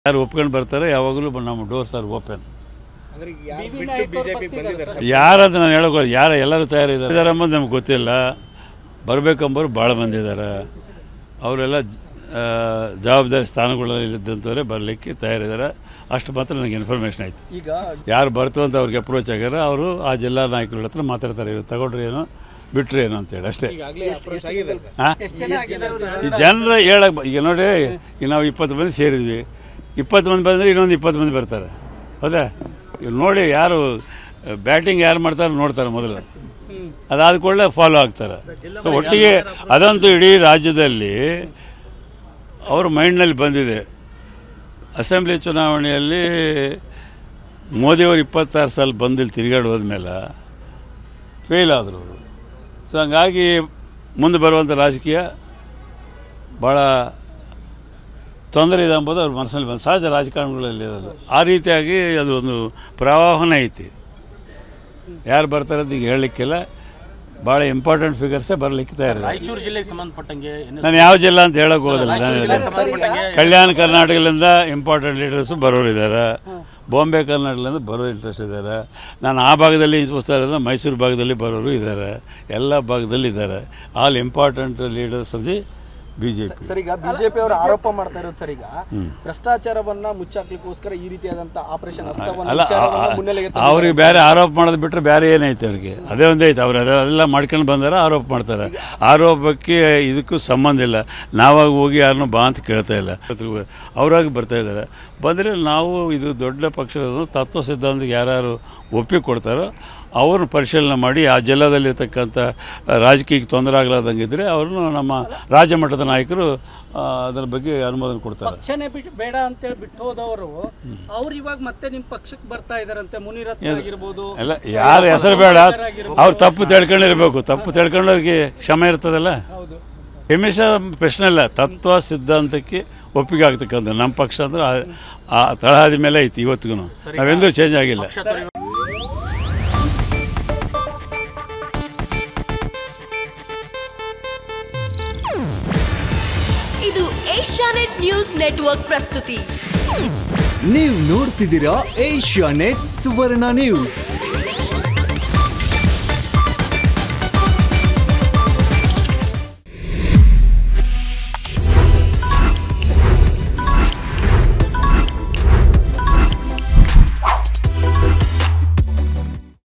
ಯಾರು ಒಪ್ಕೊಂಡು ಬರ್ತಾರೆ ಯಾವಾಗಲೂ ನಮ್ಮ ಡೋರ್ಸ್ ಆರ್ ಓಪನ್ ಅಂದ್ರೆ ಈಗ ಯಾರು ಬಿಟ್ಟು ಬಿಜೆಪಿ ಬಂದಿದ್ದಾರೆ ಸರ್ ಯಾರಂತ ನಾನು ಹೇಳೋಕೆ ಯಾರು ಎಲ್ಲರೂ ತಯಾರಿದ್ದಾರೆ ಇದ್ದಾರೆ ಅಂಬೋದು ನಮ್ಗೆ ಗೊತ್ತಿಲ್ಲ ಬರಬೇಕಂಬೋರು ಭಾಳ ಬಂದಿದ್ದಾರೆ ಅವರೆಲ್ಲ ಆ, ಜವಾಬ್ದಾರಿ ಸ್ಥಾನಗಳಲ್ಲಿದ್ದಂಥವರೇ ಬರಲಿಕ್ಕೆ ತಯಾರಿದ್ದಾರೆ ಅಷ್ಟು ಮಾತ್ರ ನನಗೆ ಇನ್ಫಾರ್ಮೇಷನ್ ಆಯ್ತು ಈಗ ಯಾರು ಬರ್ತು ಅಂತ ಅವ್ರಿಗೆ ಅಪ್ರೋಚ್ ಆಗ್ಯಾರ ಅವರು ಆ ಜಿಲ್ಲಾ ನಾಯಕರ ಹತ್ರ ಮಾತಾಡ್ತಾರೆ ಇವ್ರು ತಗೊಂಡ್ರಿ ಏನೋ ಬಿಟ್ರಿ ಏನೋ ಅಂತೇಳಿ ಅಷ್ಟೇ ಈಗಾಗಲೇ ಅಪ್ರೋಚ್ ಆಗಿದೆ ಸರ್ ಹಾಂ ಈ ಜನರ ಹೇಳಕ್ ಈಗ ನೋಡಿ ಈಗ ನಾವು ಇಪ್ಪತ್ತು ಮಂದಿ ಸೇರಿದ್ವಿ ಇಪ್ಪತ್ತು ಮಂದಿ ಬಂದರೆ ಇನ್ನೊಂದು ಇಪ್ಪತ್ತು ಮಂದಿ ಬರ್ತಾರೆ ಹೌದಾ ಈಗ ನೋಡಿ ಯಾರು ಬ್ಯಾಟಿಂಗ್ ಯಾರು ಮಾಡ್ತಾರೆ ನೋಡ್ತಾರೆ ಮೊದಲು ಅದಾದ ಕೂಡಲೇ ಫಾಲೋ ಆಗ್ತಾರೆ ಸೊ ಒಟ್ಟಿಗೆ ಅದಂತೂ ಇಡೀ ರಾಜ್ಯದಲ್ಲಿ ಅವ್ರ ಮೈಂಡ್ನಲ್ಲಿ ಬಂದಿದೆ ಅಸೆಂಬ್ಲಿ ಚುನಾವಣೆಯಲ್ಲಿ ಮೋದಿಯವರು ಇಪ್ಪತ್ತಾರು ಸಾಲ ಬಂದಿಲ್ಲಿ ತಿರುಗಾಡಿ ಹೋದ್ಮೇಲೆ ಫೇಲ್ ಆದರು ಅವರು ಸೊ ಹಂಗಾಗಿ ಮುಂದೆ ಬರುವಂಥ ರಾಜಕೀಯ ಭಾಳ ತೊಂದರೆ ಇದೆ ಎಂಬುದು ಅವ್ರ ಮನಸ್ಸಲ್ಲಿ ಬಂದು ಸಹಜ ರಾಜಕಾರಣಗಳಲ್ಲಿ ಅದು ಆ ರೀತಿಯಾಗಿ ಅದು ಒಂದು ಪ್ರವಾಹನ ಐತಿ ಯಾರು ಬರ್ತಾರೆ ಅಂತ ಈಗ ಹೇಳಲಿಕ್ಕಿಲ್ಲ ಭಾಳ ಇಂಪಾರ್ಟೆಂಟ್ ಫಿಗರ್ಸೇ ಬರಲಿಕ್ಕೆ ತಯಾರಿದೆ ರಾಯಚೂರು ಜಿಲ್ಲೆಗೆ ಸಂಬಂಧಪಟ್ಟಂಗೆ ಏನು ನಾನು ಯಾವ ಜಿಲ್ಲಾ ಅಂತ ಹೇಳಕ್ ಹೋಗೋದಿಲ್ಲ ನಾನು ಸಂಬಂಧಪಟ್ಟಂಗೆ ಕಲ್ಯಾಣ ಕರ್ನಾಟಕದಿಂದ ಇಂಪಾರ್ಟೆಂಟ್ ಲೀಡರ್ಸು ಬರೋರಿದ್ದಾರೆ ಬಾಂಬೆ ಕರ್ನಾಟಕದಿಂದ ಬರೋ ಇಂಟ್ರೆಸ್ಟ್ ಇದ್ದಾರೆ ನಾನು ಆ ಭಾಗದಲ್ಲಿ ಇನ್ಸ್ಪೋಸ್ತಾ ಇರೋದು ಮೈಸೂರು ಭಾಗದಲ್ಲಿ ಬರೋರು ಇದ್ದಾರೆ ಎಲ್ಲ ಭಾಗದಲ್ಲಿ ಇದ್ದಾರೆ all important leaders of the B J P sir ಈಗ ಬಿಜೆಪಿ ಅವರು ಆರೋಪ ಮಾಡ್ತಾ ಇರೋದು ಸರ್ ಈಗ ಭ್ರಷ್ಟಾಚಾರವನ್ನ ಮುಚ್ಚಾಕ್ಲಿಕ್ಕೋಸ್ಕರ ಈ ರೀತಿಯಾದಂತ ಆಪರೇಷನ್ ಹಸ್ತವನ್ನ ಅಲ್ಲ ವಿಚಾರವನ್ನ ಮುನ್ನೆಲೆಗೆ ತಂದಿದ್ದಾರೆ. ಅವ್ರಿಗೆ ಬೇರೆ ಆರೋಪ ಮಾಡೋದು ಬಿಟ್ಟರೆ ಬೇರೆ ಏನೈತೆ ಅವ್ರಿಗೆ ಅದೇ ಒಂದೇ ಐತೆ ಅವ್ರು ಅದೆಲ್ಲ ಮಾಡ್ಕೊಂಡು ಬಂದಾರ ಆರೋಪ ಮಾಡ್ತಾರೆ ಆರೋಪಕ್ಕೆ ಇದಕ್ಕೂ ಸಂಬಂಧ ಇಲ್ಲ ನಾವಾಗ ಹೋಗಿ ಯಾರನ್ನೂ ಬಾ ಅಂತ ಕೇಳ್ತಾ ಇಲ್ಲ ಅವರಾಗಿ ಬರ್ತಾ ಇದ್ದಾರೆ ಬಂದರೆ ನಾವು ಇದು ದೊಡ್ಡ ಪಕ್ಷದ ತತ್ವ ಸಿದ್ಧಾಂತಕ್ಕೆ ಯಾರ್ಯಾರು ಒಪ್ಪಿಗೆ ಕೊಡ್ತಾರೋ ಅವ್ರನ್ನ ಪರಿಶೀಲನೆ ಮಾಡಿ ಆ ಜಿಲ್ಲಾದಲ್ಲಿರ್ತಕ್ಕಂಥ ರಾಜಕೀಯಕ್ಕೆ ತೊಂದರೆ ಆಗಲಾರ್ದಂಗಿದ್ರೆ ಅವ್ರನ್ನು ನಮ್ಮ ರಾಜ್ಯ ಮಟ್ಟದ ನಾಯಕರು ಆ, ಅದರ ಬಗ್ಗೆ ಅನುಮೋದನೆ ಕೊಡ್ತಾರೆ ಪಕ್ಷನೇ ಬಿಟ್ಟು ಬೇಡ ಅಂತೇಳಿ ಬಿಟ್ಟು ಹೋದವರು ಅವ್ರು ಇವಾಗ ಮತ್ತೆ ನಿಮ್ ಪಕ್ಷಕ್ಕೆ ಬರ್ತಾ ಇದಾರಂತೆ ಮುನಿರತ್ನ ಆಗಿರ್ಬೋದು ಎಲ್ಲ ಯಾರ ಹೆಸರು ಬೇಡ ಅವ್ರು ತಪ್ಪು ತಿಳ್ಕೊಂಡಿರ್ಬೇಕು ತಪ್ಪು ತಿಳ್ಕೊಂಡವ್ರಿಗೆ ಕ್ಷಮೆ ಇರ್ತದಲ್ಲ ಹೌದು ಹಿಮೇಶ ಪ್ರಶ್ನೆ ಇಲ್ಲ ತತ್ವ ಸಿದ್ಧಾಂತಕ್ಕೆ ಒಪ್ಪಿಗೆ ಆಗ್ತಕ್ಕಂಥ ನಮ್ಮ ಪಕ್ಷ ಅಂದ್ರೆ ಆ- ಆ ತಳಹದಿ ಮೇಲೆ ಐತಿ ಇವತ್ತಿಗೂ ನಾವೆಂದೂ ಚೇಂಜ್ ಆಗಿಲ್ಲ ಪಕ್ಷ ತೊರೆಯುವ ಇದು ಏಷ್ಯಾನೆಟ್ ನ್ಯೂಸ್ ನೆಟ್ವರ್ಕ್ ಪ್ರಸ್ತುತಿ ನೀವು ನೋಡ್ತಿದ್ದೀರಾ ಏಷ್ಯಾ ನೆಟ್ ಸುವರ್ಣ ನ್ಯೂಸ್